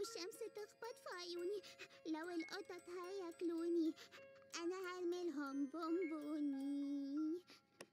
والشمس تخبط في عيوني لو القطط هياكلوني انا هرملهم بونبوني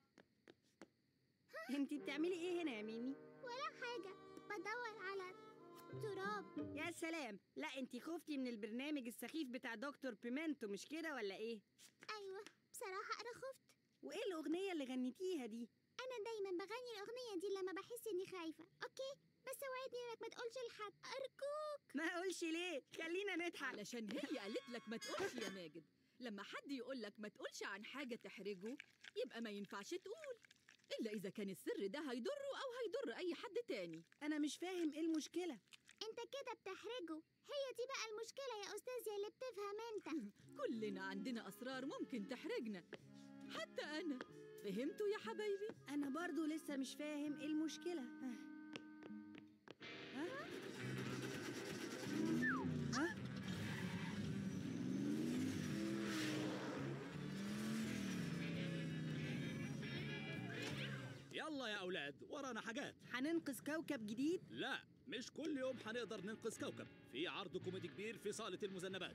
انتي بتعملي ايه هنا يا ميمي ولا حاجة بدور على تراب يا سلام لا انتي خفتي من البرنامج السخيف بتاع دكتور بيمنتو مش كده ولا ايه ايوه بصراحة انا خفت وايه الاغنيه اللي غنيتيها دي انا دايما بغني الاغنية دي لما بحس اني خايفة اوكي بس وعدني انك ما تقولش لحد ارجوك ما اقولش ليه خلينا نضحك علشان هي قالت لك ما تقولش يا ماجد لما حد يقول لك ما تقولش عن حاجة تحرجه يبقى ما ينفعش تقول إلا إذا كان السر ده هيضره أو هيضر أي حد تاني انا مش فاهم ايه المشكله انت كده بتحرجه هي دي بقى المشكلة يا استاذ يا اللي بتفهم انت كلنا عندنا أسرار ممكن تحرجنا حتى أنا فهمتوا يا حبايبي؟ انا برضو لسه مش فاهم ايه المشكله ها؟ ها؟ ها؟ يلا يا أولاد ورانا حاجات هننقذ كوكب جديد لا مش كل يوم هنقدر ننقذ كوكب في عرض كوميدي كبير في صالة المذنبات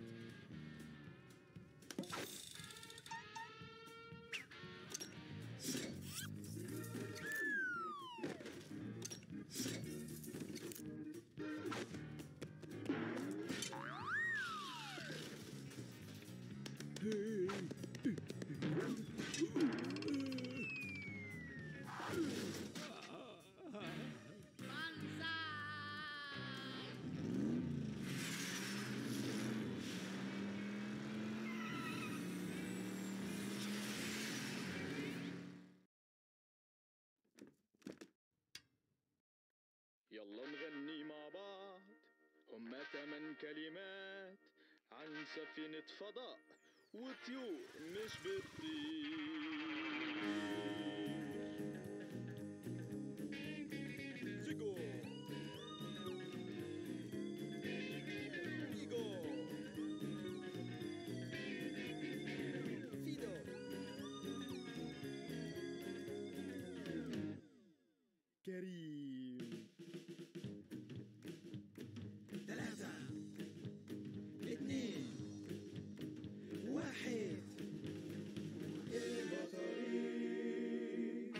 يلا نغني مع بعض هما تمن كلمات عن سفينة فضاء وطيور مش بتطير زيجو ميجو فيدو كريم ثلاثة اثنين واحد البطريق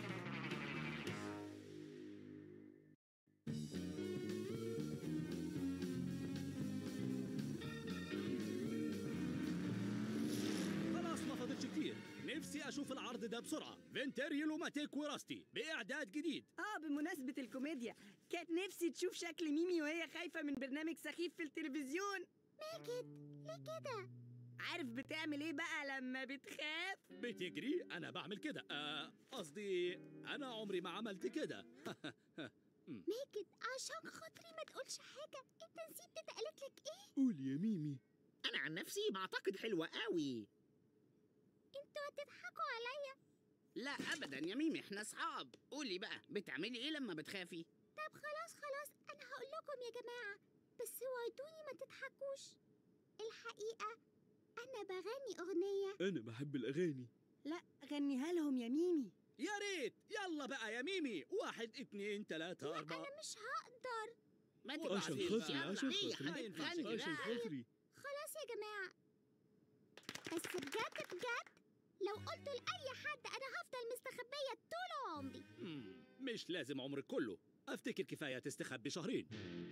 خلاص ما فاضلش كتير نفسي أشوف العرض ده بسرعة فينتريل وماتيك وراستي بإعداد جديد اه بمناسبه الكوميديا كانت نفسي تشوف شكل ميمي وهي خايفه من برنامج سخيف في التلفزيون ماجد ليه كده عارف بتعمل ايه بقى لما بتخاف بتجري أنا بعمل كده آه، قصدي أنا عمري ما عملت كده ماجد عشان خاطري ما تقولش حاجة انت نسيت تيتا قالت لك ايه قول يا ميمي أنا عن نفسي بعتقد حلوة قوي انتوا هتضحكوا عليا لا أبدا يا ميمي احنا أصحاب قولي بقى بتعملي إيه لما بتخافي طب خلاص خلاص انا هقول لكم يا جماعة بس وعدوني ما تضحكوش الحقيقة انا بغني اغنية أنا بحب الأغاني لا غنيها لهم يا ميمي يا ريت يلا بقى يا ميمي واحد اتنين تلاتة أربعة انا مش هقدر ما عشان تبقى خاطري، يلا، عشان إيه، خاطري. ما حبيبتي، ينفعش، غني عشان بقى. خاطري خلاص يا جماعة بس بجد بجد لو قلتوا لأي حد أنا هفضل مستخبية طول عمري مم، مش لازم عمرك كله أفتكر كفاية تستخبي شهرين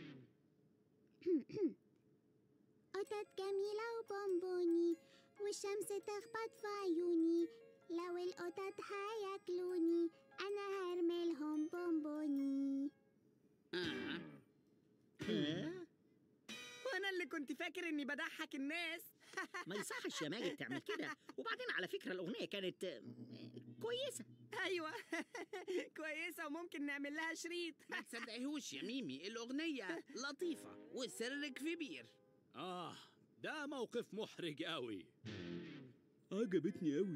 قطط جميلة وبونبوني والشمس تخبط في عيوني لو القطط هياكلوني أنا هرملهم بونبوني آه. وانا اللي كنت فاكر اني بضحك الناس ما يصحش يا ماجد تعمل كده وبعدين على فكرة الأغنية كانت آه، كويسة ايوه كويسه وممكن نعمل لها شريط ما تصدقيهوش يا ميمي الأغنية لطيفة وسرك كبير آه ده موقف محرج قوي عجبتني قوي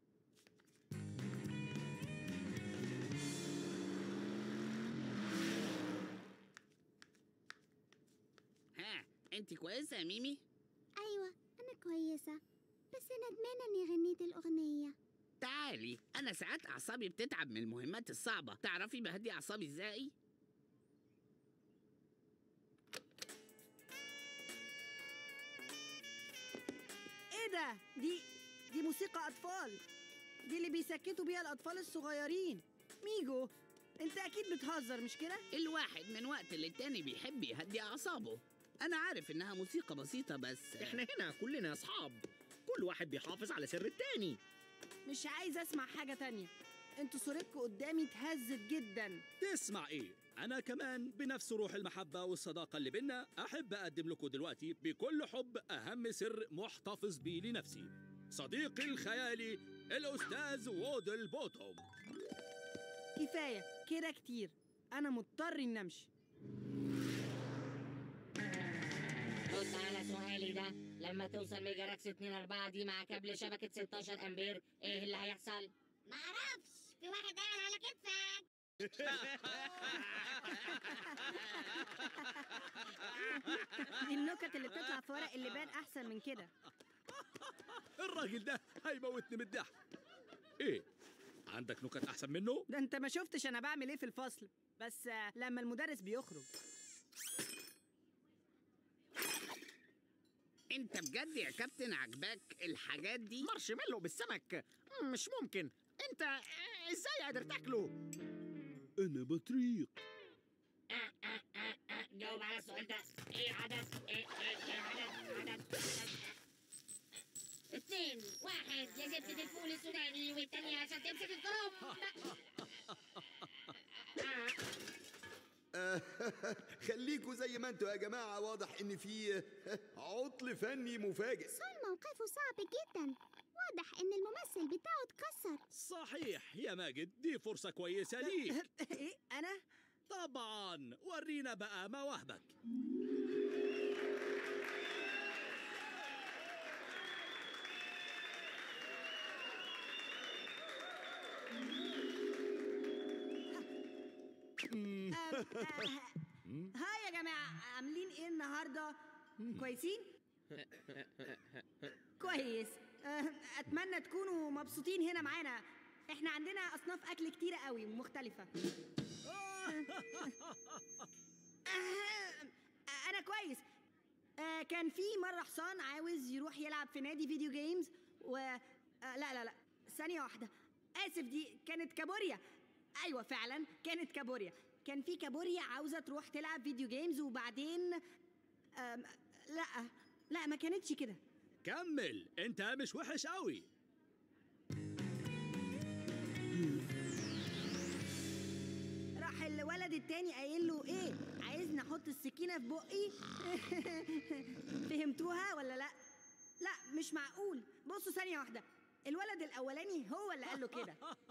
ها انت كويسة يا ميمي أيوة أنا كويسة بس ندمانة إني غنيت الأغنية تعالي انا ساعات اعصابي بتتعب من المهمات الصعبة تعرفي بهدي اعصابي ازاي ايه ده دي دي موسيقى اطفال دي اللي بيسكتوا بيها الاطفال الصغيرين ميجو انت اكيد بتهزر مش كده الواحد من وقت للتاني بيحب يهدي أعصابه أنا عارف إنها موسيقى بسيطة بس احنا هنا كلنا اصحاب كل واحد بيحافظ على سر التاني مش عايز اسمع حاجه تانية انتوا صورتكم قدامي اتهزت جدا تسمع ايه انا كمان بنفس روح المحبه والصداقه اللي بينا احب اقدم لكم دلوقتي بكل حب اهم سر محتفظ بيه لنفسي صديقي الخيالي الاستاذ وودل بوتوم كفايه كده كتير انا مضطر اني امشي رد على سؤالي ده لما توصل ميجا راكس 2 4 دي مع كابل شبكة 16 امبير ايه اللي هيحصل؟ معرفش في واحد قاعد على كتفك دي النكت اللي بتطلع في ورق اللبان احسن من كده الراجل ده هيموتني من الضحك ايه عندك نكت احسن منه ده انت ما شفتش انا بعمل ايه في الفصل بس آه، لما المدرس بيخرج أنت بجد يا كابتن عجباك الحاجات دي؟ مارشميلو بالسمك مش ممكن انت ازاي قادر تاكله أنا بطريق آه آه آه آه جاوب على السؤال ده ايه عدد ايه ايه ايه عدد عدد عدد اتنين واحد يا زبدة الفول السوداني والتانية عشان تمسك الكرنب آه. خليكوا زي ما انتوا يا جماعة واضح ان في عطل فني مفاجئ سول موقفه صعب جدا واضح ان الممثل بتاعه اتكسر صحيح يا ماجد دي فرصه كويسه ليك ايه انا طبعا ورينا بقى مواهبك آه، آه، هاي يا جماعه عاملين ايه النهارده كويسين كويس آه، اتمنى تكونوا مبسوطين هنا معانا احنا عندنا اصناف اكل كتيره قوي ومختلفه آه، انا كويس آه، كان في مره حصان عاوز يروح يلعب في نادي فيديو جيمز و آه، لا لا لا ثانيه واحده اسف دي كانت كابوريا ايوه فعلا كانت كابوريا كان في كابوريا عاوزه تروح تلعب فيديو جيمز وبعدين آم، لا لا ما كانتش كده كمل انت مش وحش قوي راح الولد التاني قايل له ايه عايزني احط السكينه في بقي فهمتوها ولا لا لا مش معقول بصوا ثانيه واحده الولد الاولاني هو اللي قال له كده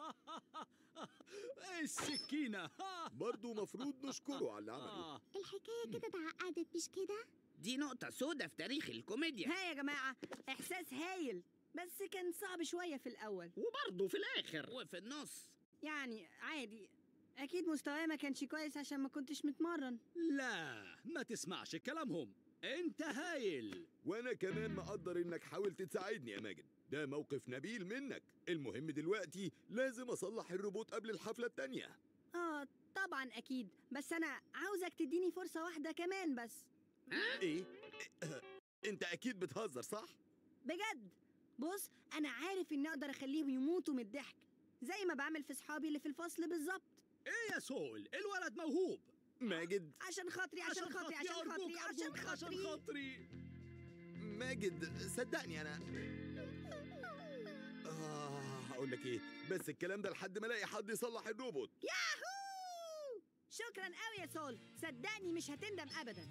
السكينه برضو مفروض نشكره على اللي عمله آه. الحكاية كده اتعقدت مش كده دي نقطة سودة في تاريخ الكوميديا ها يا جماعه احساس هايل بس كان صعب شويه في الاول وبرضه في الاخر وفي النص يعني عادي اكيد مستواي ما كانش كويس عشان ما كنتش متمرن لا ما تسمعش كلامهم انت هايل وانا كمان مقدر انك حاولت تساعدني يا ماجد ده موقف نبيل منك المهم دلوقتي لازم اصلح الروبوت قبل الحفلة التانية اه طبعا اكيد بس انا عاوزك تديني فرصه واحده كمان بس ايه انت اكيد بتهزر صح بجد بص انا عارف اني اقدر اخليهم يموتوا من الضحك زي ما بعمل في صحابي اللي في الفصل بالظبط ايه يا سول الولد موهوب ماجد عشان خاطري عشان خاطري عشان أرجوك، خاطري عشان أرجوك، عشان خاطري خاطري ماجد صدقني انا آه هقول لك ايه بس الكلام ده لحد ما الاقي حد يصلح الروبوت ياهو شكرا قوي يا سول صدقني مش هتندم ابدا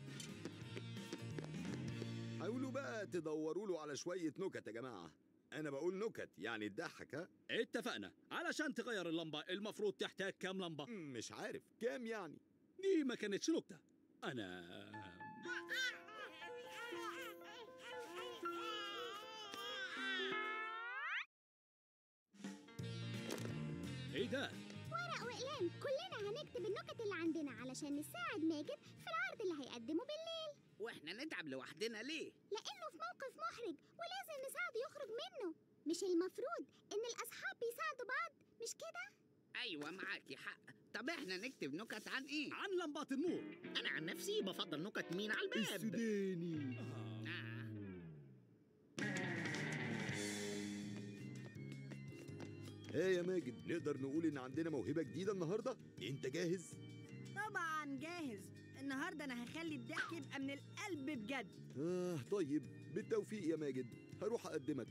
حاولوا بقى تدوروا له على شوية نكت يا جماعة انا بقول نكت يعني تضحك ها اتفقنا علشان تغير اللمبة المفروض تحتاج كام لمبة مم، مش عارف كام يعني دي ما كانتش نكتة أنا إيه ده؟ ورق وأقلام كلنا هنكتب النكت اللي عندنا علشان نساعد ماجد في العرض اللي هيقدمه بالليل واحنا نتعب لوحدنا ليه؟ لأنه في موقف محرج ولازم نساعده يخرج منه مش المفروض إن الأصحاب بيساعدوا بعض مش كده؟ ايوه معاكي حق طب احنا نكتب نكت عن ايه؟ عن لمبات النور انا عن نفسي بفضل نكت مين على الباب السوداني آه. ها يا ماجد نقدر نقول ان عندنا موهبة جديدة النهاردة انت جاهز طبعا جاهز النهارده انا هخلي الضحك يبقى من القلب بجد آه طيب بالتوفيق يا ماجد هروح اقدمك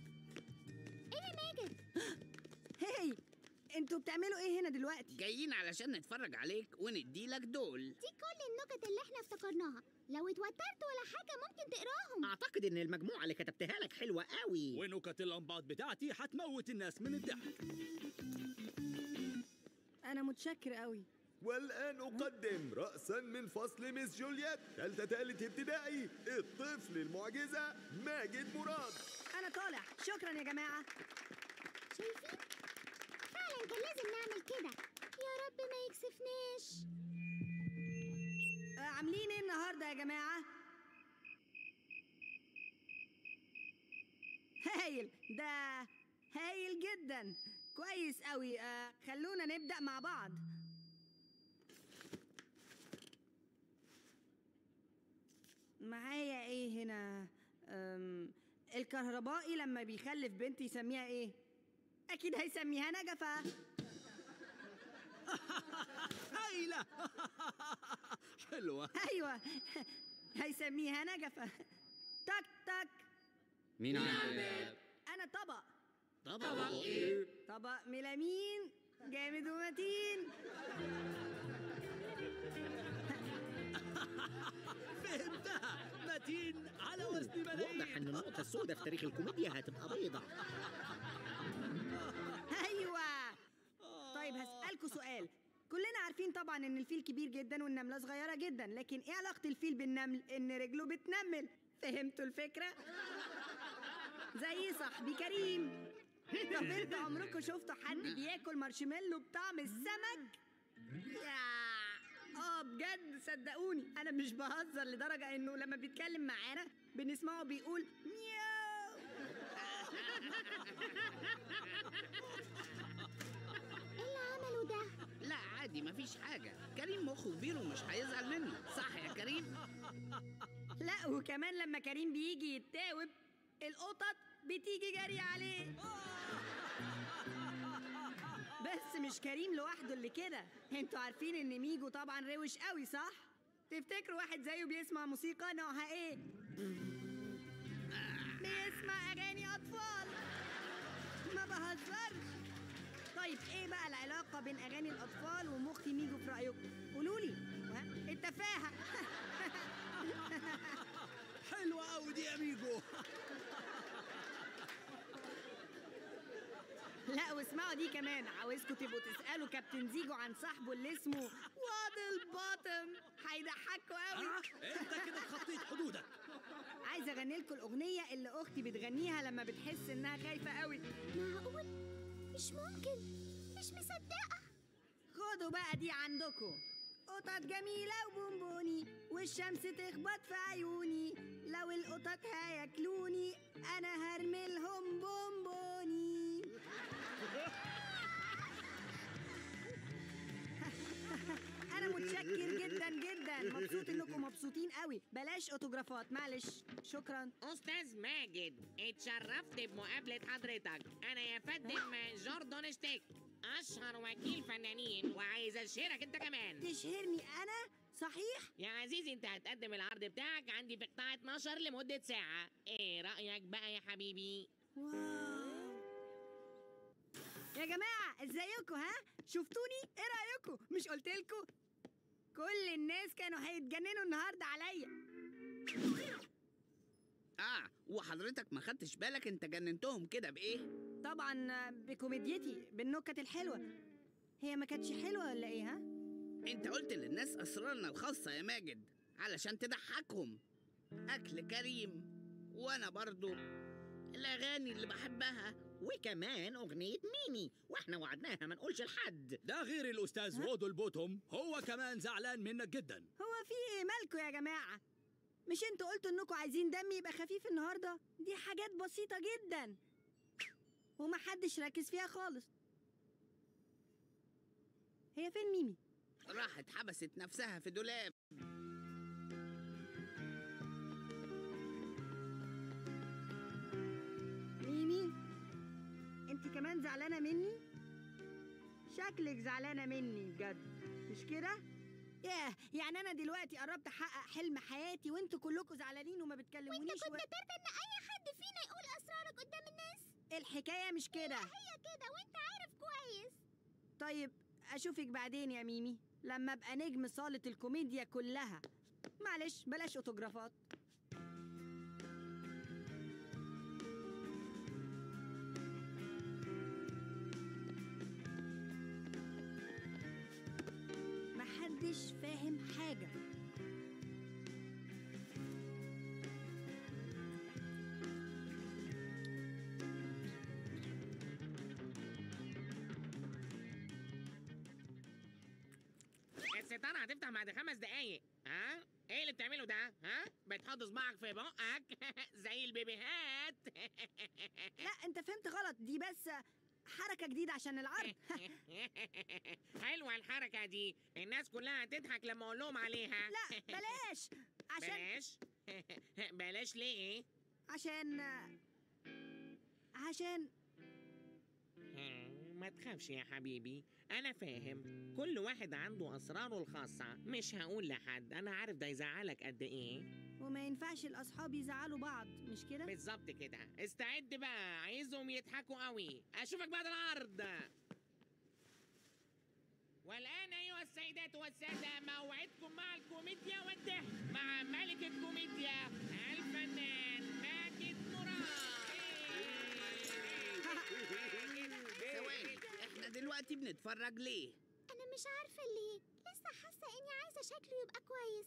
هاي انتوا بتعملوا ايه هنا دلوقتي جايين علشان نتفرج عليك ونديلك دول دي كل النكت اللي احنا افتكرناها لو اتوترت ولا حاجة ممكن تقراهم اعتقد ان المجموعه اللي كتبتها لك حلوه قوي ونكت الانباط بتاعتي هتموت الناس من الضحك انا متشكر قوي والآن أقدم رأسا من فصل مس جولييت تالتة تالت ابتدائي الطفل المعجزة ماجد مراد انا طالع شكرا يا جماعه شايفين فعلا كان لازم نعمل كده يا رب ما يكسفناش آه، عاملين ايه النهارده يا جماعه هايل ده هايل جدا كويس قوي آه خلونا نبدا مع بعض معايا ايه هنا أم الكهربائي لما بيخلف بنت يسميها ايه اكيد هيسميها نجفه هايلة حلوة ايوه هيسميها نجفه تك تك مين انا طبق طبعا ايه طبق ميلامين جامد ومتين فهمتها متين على وزن واضح ان ملايين النقطه السوداء في تاريخ الكوميديا هتبقى بيضة ايوه طيب هسألكوا سؤال كلنا عارفين طبعا ان الفيل كبير جدا والنملة صغيرة جدا لكن ايه علاقة الفيل بالنمل ان رجله بتنمل فهمتوا الفكرة زي صاحبي كريم طب انتوا عمركم شفتوا حد بياكل مارشميلو بطعم السمك يا اه بجد صدقوني انا مش بهزر لدرجة انه لما بيتكلم معانا بنسمعه بيقول مياو ايه اللي عمله ده لا عادي مفيش حاجه كريم مخه كبير ومش هيزعل منه صح يا كريم لا وكمان لما كريم بيجي يتاوب القطط بتيجي جري عليه بس مش كريم لوحده اللي كده انتوا عارفين ان ميجو طبعا روش قوي صح تفتكروا واحد زيه بيسمع موسيقى نوعها ايه بيسمع اغاني اطفال ما بهزرش طيب ايه بقى العلاقه بين اغاني الاطفال ومخ ميجو في رايكم قولوا لي التفاهه حلوة أوي دي يا ميجو لا واسمعوا دي كمان عاوزكم تبقوا تسالوا كابتن زيجو عن صاحبه اللي اسمه وادل باتم هيضحكوا قوي آه، أنت كده خطيت حدودك عايزه اغني لكم الاغنيه اللي اختي بتغنيها لما بتحس انها خايفه قوي معقول مش ممكن مش مصدقة خدوا بقى دي عندكم قطط جميلة وبونبوني والشمس تخبط في عيوني لو القطط هياكلوني أنا هرمي لهم بونبوني أنا متشكر جدا جدا مبسوط إنكم مبسوطين قوي بلاش أوتوجرافات معلش شكرا أستاذ ماجد اتشرفت بمقابلة حضرتك أنا يا فندم جوردون شتيك أشهر وكيل فنانين وعايز أشهرك أنت كمان تشهرني أنا صحيح يا عزيزي أنت هتقدم العرض بتاعك عندي في قطاع 12 لمدة ساعة إيه رأيك بقى يا حبيبي؟ واو يا جماعة ازيكم ها؟ شفتوني؟ ايه رأيكم؟ مش قلتلكوا؟ كل الناس كانوا هيتجننوا النهاردة عليا اه وحضرتك ما خدتش بالك انت جننتهم كده بايه طبعا آه، بكوميديتي بالنكت الحلوة هي ما كانتش حلوة ولا ايه ها؟ انت قلت للناس اسرارنا الخاصه يا ماجد علشان تضحكهم اكل كريم وانا برضو الاغاني اللي بحبها وكمان اغنيه ميمي واحنا وعدناها ما نقولش لحد ده غير الأستاذ وودو البوتوم هو كمان زعلان منك جدا هو في ايه مالكوا يا جماعة؟ مش انتوا قلتوا انكم عايزين دم يبقى خفيف النهاردة؟ دي حاجات بسيطة جدا ومحدش ركز فيها خالص هي فين ميمي؟ راحت حبست نفسها في دولاب ميمي انت كمان زعلانة مني؟ شكلك زعلانة مني بجد مش كده؟ ياه يعني أنا دلوقتي قربت أحقق حلم حياتي وأنتوا كلكم زعلانين وما بتكلمونيش وانت كنت و... ترضى ان اي حد فينا يقول اسرارك قدام الناس الحكاية مش كده هي كده وانت عارف كويس طيب أشوفك بعدين يا ميمي لما أبقى نجم صالة الكوميديا كلها معلش بلاش أوتوجرافات محدش فاهم حاجة الستارة هتفتح بعد خمس دقايق ها؟ ايه اللي بتعمله ده؟ ها؟ بتحط صباعك في بقك زي البيبيهات لا أنت فهمت غلط دي بس حركة جديدة عشان العرض حلوة الحركة دي الناس كلها هتضحك لما اقول لهم عليها لا بلاش عشان بلاش بلاش ليه؟ عشان عشان ما تخافش يا حبيبي انا فاهم كل واحد عنده اسراره الخاصة مش هقول لحد انا عارف ده يزعلك قد ايه وما ينفعش الأصحاب يزعلوا بعض مش كده؟ بالظبط كده استعد بقى عايزهم يضحكوا قوي اشوفك بعد العرض والآن أيها السيدات والسادة موعدكم مع الكوميديا والضحك مع ملك الكوميديا الفنان ماجد مراد ثواني احنا دلوقتي بنتفرج ليه انا مش عارفه ليه لسه حاسه اني عايزه شكله يبقى كويس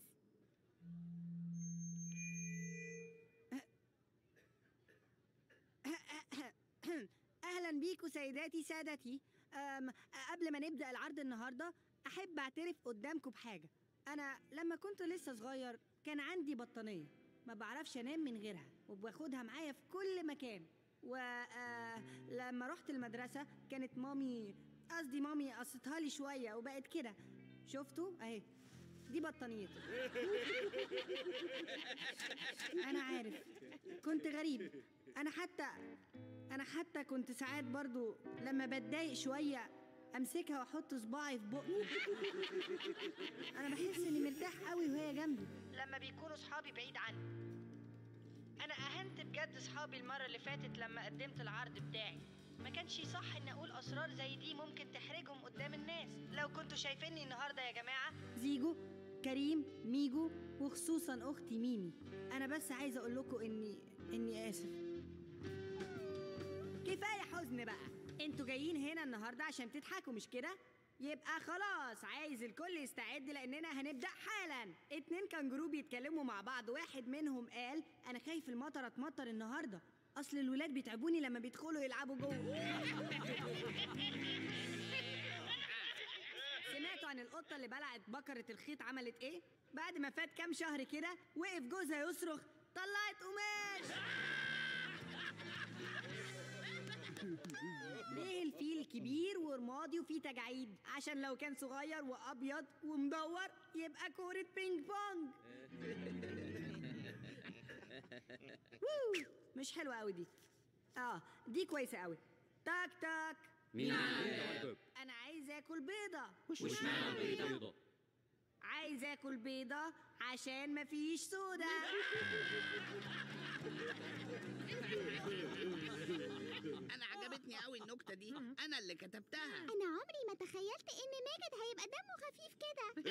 أهلا بيكم سيداتي سادتي أم قبل ما نبدأ العرض النهاردة أحب أعترف قدامكم بحاجة أنا لما كنت لسه صغير كان عندي بطانية ما بعرفش أنام من غيرها وباخدها معايا في كل مكان ولما رحت المدرسة كانت مامي قصدي مامي قصتها لي شوية وبقت كده شفتوا أهي دي بطانيتي أنا عارف كنت غريب أنا حتى أنا حتى كنت ساعات برضو لما بتضايق شوية أمسكها وأحط صباعي في بقي أنا بحس إني مرتاح قوي وهي جنبي لما بيكونوا صحابي بعيد عني أنا أهنت بجد صحابي المرة اللي فاتت لما قدمت العرض بتاعي ما كانش صح إني أقول أسرار زي دي ممكن تحرجهم قدام الناس لو كنتوا شايفيني النهاردة يا جماعة زيجو كريم ميجو وخصوصا أختي ميمي أنا بس عايزة أقول لكم إني إني آسف كفايه حزن بقى انتوا جايين هنا النهارده عشان تضحكوا مش كده يبقى خلاص عايز الكل يستعد لاننا هنبدا حالا اتنين كانجرو بيتكلموا مع بعض واحد منهم قال انا خايف المطره تمطر النهارده اصل الولاد بيتعبوني لما بيدخلوا يلعبوا جوه سمعتوا عن القطه اللي بلعت بكره الخيط عملت ايه بعد ما فات كام شهر كده وقف جوزها يصرخ طلعت قماش ليه الفيل كبير ورمادي وفيه تجاعيد عشان لو كان صغير وابيض ومدور يبقى كوره بينج بونج ووو، مش حلوه قوي دي اه دي كويسه قوي تاك تاك مين انا عايز اكل بيضه وش معنى بيضة عايز اكل بيضه عشان مفيش سودا انا عجبتني قوي النكته دي انا اللي كتبتها انا عمري ما تخيلت ان ماجد هيبقى دمه خفيف كده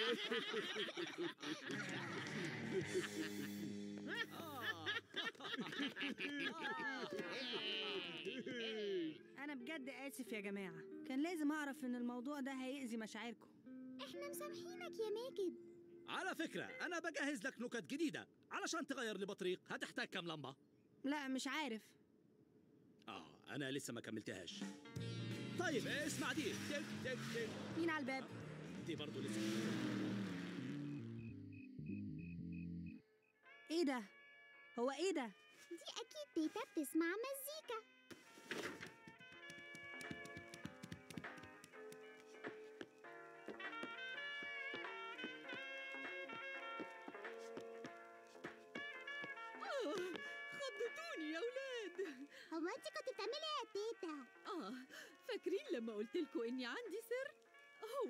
انا بجد اسف يا جماعه كان لازم اعرف ان الموضوع ده هيأذي مشاعركم احنا مسامحينك يا ماجد على فكرة أنا بجهز لك نكت جديدة علشان تغير لي بطريق هتحتاج كام لمبة؟ لا مش عارف آه أنا لسه ما كملتهاش طيب اسمع دي تك تك تك مين على الباب دي برضه لسه ايه ده هو ايه ده دي اكيد تيتا بتسمع مزيكا آه خضتوني يا ولاد هو انت كنت بتعملي ايه يا تيتا آه فاكرين لما قلت لكم إني عندي سر؟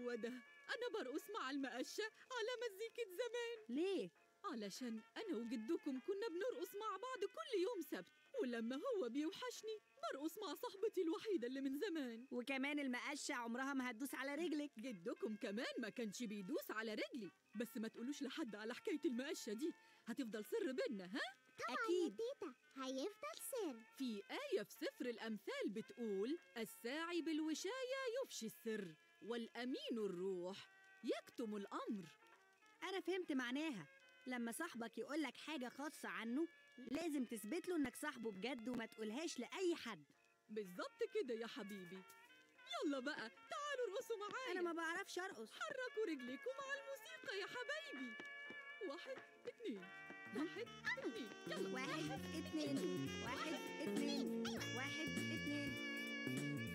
هو ده أنا برقص مع المقشة على مزيكة زمان ليه علشان أنا وجدكم كنا بنرقص مع بعض كل يوم سبت ولما هو بيوحشني برقص مع صاحبتي الوحيدة اللي من زمان وكمان المقشه عمرها ما هتدوس على رجلك جدكم كمان ما كانش بيدوس على رجلي بس ما تقولوش لحد على حكاية المقشة دي هتفضل سر بينا ها اكيد تيتا هيفضل سر في آية في سفر الأمثال بتقول الساعي بالوشاية يفشي السر والأمين الروح يكتم الأمر انا فهمت معناها لما صاحبك يقولك حاجه خاصه عنه لازم تثبت له انك صاحبه بجد وما تقولهاش لاي حد بالظبط كده يا حبيبي يلا بقى تعالوا ارقصوا معايا انا ما بعرفش ارقص حركوا رجليكم مع الموسيقى يا حبايبي واحد اتنين واحد اتنين يلا واحد اتنين واحد اتنين واحد اتنين